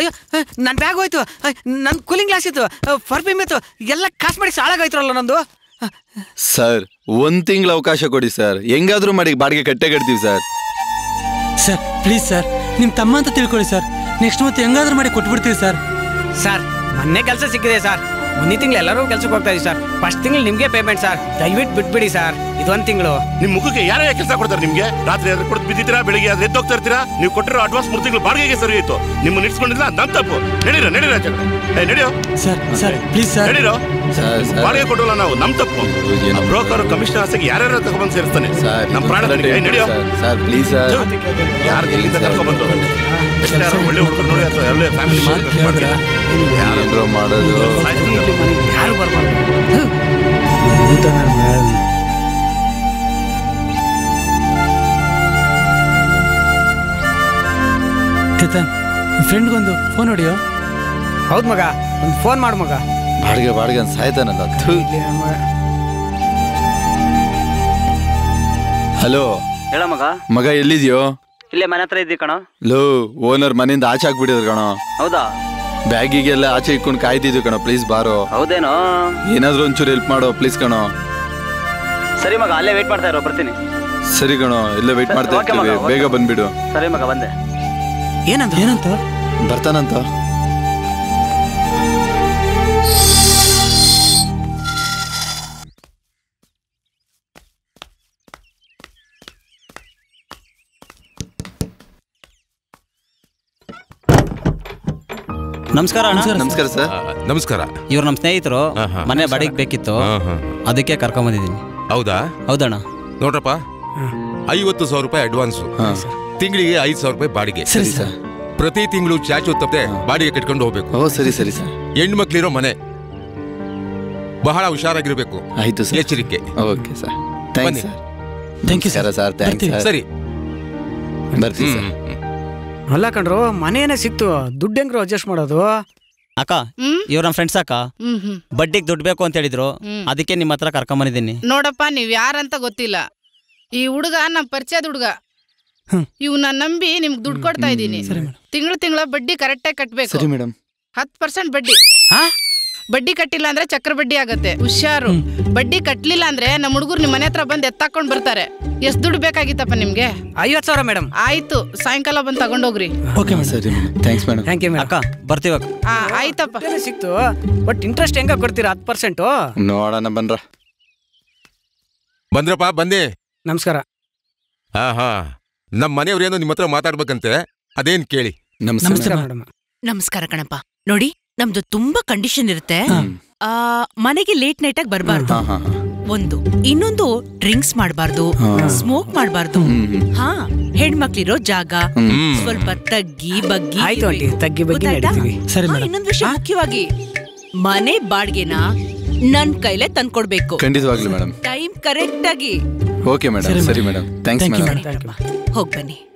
ಅಯ್ಯೋ ನನ್ನ ಬ್ಯಾಗ್ ಹೋಯ್ತು ನನ್ನ ಕೂಲಿಂಗ್ ಗ್ಲಾಸ್ ಇತ್ತು ಪರ್ಫ್ಯೂಮ್ ಇತ್ತು ಎಲ್ಲ ಕಾಸು ಮಾಡಿ ಸಾಳಾಗೋಯ್ತ್ರಲ್ಲ ನಂದು ಸರ್ ಒಂದ್ ತಿಂಗಳ ಅವಕಾಶ ಕೊಡಿ ಸರ್ ಹೆಂಗಾದ್ರೂ ಮಾಡಿ ಬಾಡಿಗೆ ಕಟ್ಟೆ ಕಟ್ತೀವಿ ಸರ್ ಸರ್ ಪ್ಲೀಸ್ ಸರ್ ನಿಮ್ಮ ತಮ್ಮ ಅಂತ ತಿಳ್ಕೊಳ್ಳಿ ಸರ್ ನೆಕ್ಸ್ಟ್ ಮತ್ತೆ ಹೆಂಗಾದ್ರೂ ಮಾಡಿ ಕೊಟ್ಬಿಡ್ತೀವಿ ಸರ್ ಸರ್ ಮೊನ್ನೆ ಕೆಲಸ ಸಿಕ್ಕಿದೆ ಸರ್ ಮುಂದಿನ ತಿಂಗಳು ಎಲ್ಲರೂ ಕೆಲ್ಸಕ್ಕೆ ಹೋಗ್ತಾ ಇದೀವಿ ಸರ್ ಫಸ್ಟ್ ತಿಂಗಳು ನಿಮಗೆ ಪೇಮೆಂಟ್ ಸರ್ ದಯವಿಟ್ಟು ಬಿಟ್ಬಿಡಿ ಸರ್ ಇದೊಂದು ತಿಂಗಳು ನಿಮ್ ಮುಖಕ್ಕೆ ಯಾರೇ ಕೆಲಸ ಕೊಡ್ತಾರೆ ನಿಮ್ಗೆ ರಾತ್ರಿ ಆದ್ರೆ ಕೊಟ್ಟು ಬಿದ್ದಿದ್ದೀರಾ ಬೆಳಿಗ್ಗೆ ಆದ್ರೆ ಎದ್ದೋಗ್ತಾ ಇರ್ತೀರಾ ನೀವು ಕೊಟ್ಟಿರೋ ಅಡ್ವಾನ್ಸ್ ಮೂರು ತಿಂಗಳು ಬಾಡಿಗೆಗೆ ಸರಿ ಇತ್ತು ನಿಮ್ಮ ನಿಲ್ಸ್ಕೊಂಡಿಲ್ಲ ನಮ್ ತಪ್ಪು ನಡೀರ ನಡೀರ ಜಗಳ ಏ ನಡಿಯೋ ಸರ್ ಸರ್ ಪ್ಲೀಸ್ ಸರ್ ನಡೀರೋ ಸರ್, ಸರ್. ಬಾಡಿಗೆ ಕೊಡೋಲ್ಲ ನಾವು ನಮ್ ತಪ್ಪು ಏನು? ಬ್ರೋಕರ್ ಕಮಿಷನರ್ ಆಸೆಗೆ ಯಾರ್ಯಾರು ತಗೊಂಡ್ಬಂದು ಸೇರಿಸ್ತಾನೆ ಸರ್ ನಮ್ ಪ್ರಾಣ ಏ ನಡಿಯೋ ಸರ್ ಸರ್ ಪ್ಲೀಸ್ ಸರ್ ಯಾರು ಎಲ್ಲಿಂದ ಕರ್ಕೊಂಡ್ಬಂದು ಯಾರು ಒಳ್ಳೆ ಹುಡುಗರು ನೋಡಿ ಅಥವಾ ಒಳ್ಳೆ ಫ್ಯಾಮಿಲಿ ಏನ್ರೋ ಮಾಡೋದು ಯಾರು ಬರ್ಬಾರ್ದು ಚೇತನ್ ಫ್ರೆಂಡ್ಗೊಂದು ಫೋನ್ ಹೊಡಿಯೋ ಹೌದು ಮಗ ಒಂದು ಫೋನ್ ಮಾಡು ಮಗ ಬಾಡಿಗೆ ಬಾಡಿಗೆ ಅಂತ ಸಾಯ್ತಾನಲ್ಲ ಥು. ಹಲೋ ಹೇಳ ಮಗ ಮಗ ಎಲ್ಲಿದ್ಯೋ ಇಲ್ಲೇ ಮನೆ ಹತ್ರ ಇದ್ದಿ ಕಣೋ ಲೋ ಓನರ್ ಮನೆಯಿಂದ ಆಚೆ ಹಾಕ್ಬಿಟ್ಟಿದ್ರು ಕಣೋ ಹೌದಾ ಬ್ಯಾಗಿಗೆಲ್ಲ ಆಚೆ ಇಟ್ಕೊಂಡು ಕಾಯ್ತಿದ್ವಿ ಕಣೋ ಪ್ಲೀಸ್ ಬಾರೋ ಹೌದೇನೋ ಏನಾದ್ರೂ ಒಂಚೂರು ಹೆಲ್ಪ್ ಮಾಡೋ ಪ್ಲೀಸ್ ಕಣೋ ಸರಿ ಮಗ ಅಲ್ಲೇ ವೇಟ್ ಮಾಡ್ತಾ ಇರೋ ಬರ್ತೀನಿ ಸರಿ ಕಣೋ ಎಲ್ಲ ವೇಟ್ ಮಾಡ್ತಾ ಓಕೆ ಮಗ, ಇರ್ತೀವಿ ಓಕೆ. ಬೇಗ ಬಂದ್ಬಿಡು ಸರಿ ಮಗ ಬಂದೆ ಏನಂತ ಏನಂತ ಬರ್ತಾನಂತ ನಮಸ್ಕಾರ ಅಣ್ಣ ನಮಸ್ಕಾರ ಸರ್ ನಮಸ್ಕಾರ ಇವ್ರು ನಮ್ಮ ಸ್ನೇಹಿತರು ಆಹಾ. ಮನೆ ಬಾಡಿಗೆ ಬೇಕಿತ್ತು ಹಾ, ಹಾ. ಅದಕ್ಕೆ ಕರ್ಕೊಂಬಂದಿದ್ದೀನಿ ಹೌದಾ ಹೌದಣ್ಣ ನೋಡ್ರಪ್ಪ ಐವತ್ತು ಸಾವಿರ ರೂಪಾಯಿ ಅಡ್ವಾನ್ಸು ಹಾ ತಿಂಗಳಿಗೆ ಐದು ಸಾವಿರ ರೂಪಾಯಿ ಬಾಡಿಗೆ ಸರಿ ಸರ್ ಪ್ರತಿ ತಿಂಗಳು ಚಾಚು ತಪ್ಪದೆ ಬಾಡಿಗೆ ಕಟ್ಕೊಂಡು ಹೋಗ್ಬೇಕು ಓ ಸರಿ ಸರಿ ಸರ್ ಹೆಣ್ಮಕ್ಳಿರೋ ಮನೆ ಬಹಳ ಹುಷಾರಾಗಿರ್ಬೇಕು ಆಯ್ತು ಸರ್ ಎಚ್ಚರಿಕೆ ಓಕೆ ಸರ್ ಥ್ಯಾಂಕ್ಸ್ ಬನ್ನಿ. Sir thank you sir sir sir thanks ಬರ್ತೀವಿ. ಸರ್ ಸರಿ ಬರ್ತೀವಿ ಸರ್ ಹ್ಮ್, ಹ್ಮ್. ಅಲ್ಲ ಕಣ್ರು ಮನೇನೆ ಸಿಕ್ತು ದುಡ್ಡು ಹೆಂಗ್ರು ಅಡ್ಜಸ್ಟ್ ಮಾಡೋದು ಅಕ್ಕ ಹ್ಮ್ ಇವ್ರ ನಮ್ಮ ಫ್ರೆಂಡ್ಸ್ ಅಕ್ಕ ಹ್ಮ್ ಹ್ಮ್ ಬಡ್ಡಿಗೆ ದುಡ್ಡು ಬೇಕು ಅಂತ ಹೇಳಿದ್ರು ಹ್ಮ್. ಅದಕ್ಕೆ ನಿಮ್ಮ ಹತ್ರ ಕರ್ಕೊಂಬಂದಿದ್ದೀನಿ ನೋಡಪ್ಪ ನೀವ್ ಯಾರಂತ ಗೊತ್ತಿಲ್ಲ ಈ ಹುಡುಗ ನಮ್ ಪರಿಚಯದ ಹುಡುಗ ಹ್ಮ್. ಇವ್ನ ನಂಬಿ ನಿಮ್ಗೆ ದುಡ್ಡು ಕೊಡ್ತಾ ಇದ್ದೀನಿ ಸರಿ ಮೇಡಮ್ ತಿಂಗಳು ತಿಂಗಳ ಬಡ್ಡಿ ಕರೆಕ್ಟಾಗಿ ಕಟ್ಬೇಕು ಸರಿ ಮೇಡಮ್ ಹತ್ತು ಪರ್ಸೆಂಟ್ ಬಡ್ಡಿ ಹಾ ಬಡ್ಡಿ ಕಟ್ಟಿಲ್ಲ ಅಂದ್ರೆ ಚಕ್ರ ಬಡ್ಡಿ ಆಗತ್ತೆ ಹುಷಾರು ಬಡ್ಡಿ ಕಟ್ಲಿಲ್ಲ ಅಂದ್ರೆ ನಮ್ಮ ಹುಡುಗರು ನಿಮ್ ಮನೆ ಹತ್ರ ಬಂದು ಎತ್ತಾಕೊಂಡ್ ಬರ್ತಾರೆ ಎಷ್ಟ್ ದುಡ್ಡು ಬೇಕಾಗಿತ್ತಪ್ಪ ನಿಮ್ಗೆ ಐವತ್ತು ಸಾವಿರ ಮೇಡಮ್ ಆಯ್ತು ಸಾಯಂಕಾಲ ಬಂದು ತಗೊಂಡೋಗ್ರಿ ಓಕೆ ಮೇಡಮ್ ಸರಿ madam thanks madam thank you madam ಅಕ್ಕ ಬರ್ತೀವಿ ಅಕ್ಕ ಆ ಆಯ್ತಪ್ಪ ಸಿಕ್ತು ಬಟ್ ಇಂಟ್ರೆಸ್ಟ್ ಹೆಂಗ ಕೊಡ್ತೀರಾ ಹತ್ತು ಪರ್ಸೆಂಟು ನೋಡೋಣ ಬನ್ರ ಬಂದ್ರಪ್ಪ ಬಂದೆ ನಮಸ್ಕಾರ ಹಾ ಹಾ ನಮ್ಮ ಮನೆಯವ್ರೇನೋ ನಿಮ್ಮ ಹತ್ರ ಮಾತಾಡ್ಬೇಕಂತೆ ಅದೇನ್ ಕೇಳಿ ನಮಸ್ತೆ ನಮಸ್ಕಾರ ಮೇಡಮ್. ಮೇಡಮ್ ನಮಸ್ಕಾರ ಕಣಪ್ಪ ನೋಡಿ ನಮ್ದು ತುಂಬಾ ಕಂಡೀಷನ್ ಇರುತ್ತೆ ಹ್ಮ್. ಆ ಮನೆಗೆ ಲೇಟ್ ನೈಟ್ ಆಗಿ ಬರಬಾರ್ದು ಹಾ ಹಾ ಹಾ ಒಂದು ಇನ್ನೊಂದು ಡ್ರಿಂಕ್ಸ್ ಮಾಡಬಾರ್ದು ಹಾ. ಸ್ಮೋಕ್ ಮಾಡಬಾರ್ದು ಹ್ಮ್ ಹ್ಮ್ ಹಾ ಹೆಣ್ಮಕ್ಳಿರೋ ಜಾಗ ಹ್ಮ್. ಸ್ವಲ್ಪ ತಗ್ಗಿ ಬಗ್ಗಿ ಆಯ್ತು ಆಂಟಿ ಇರ್ಬೇಕು. ತಗ್ಗಿ ಬಗ್ಗೆ ಗೊತ್ತಾಯ್ತಾ? ನಡೀತೀವಿ ಸರಿ ಹಾ, ಮೇಡಮ್ ಇನ್ನೊಂದ್ ವಿಷಯ ಮುಖ್ಯವಾಗಿ ಮನೆ ಬಾಡ್ಗೆನ ನನ್ ಕೈಲೇ ತಂದ್ಕೊಡ್ಬೇಕು ಖಂಡಿತವಾಗ್ಲಿ ಮೇಡಮ್ ಟೈಮ್ ಕರೆಕ್ಟ್ ಆಗಿ ಓಕೆ ಮೇಡಮ್ ಸರಿ ಸರಿ madam thanks Thank you, madam madam. ಹೋಗ್ ಬನ್ನಿ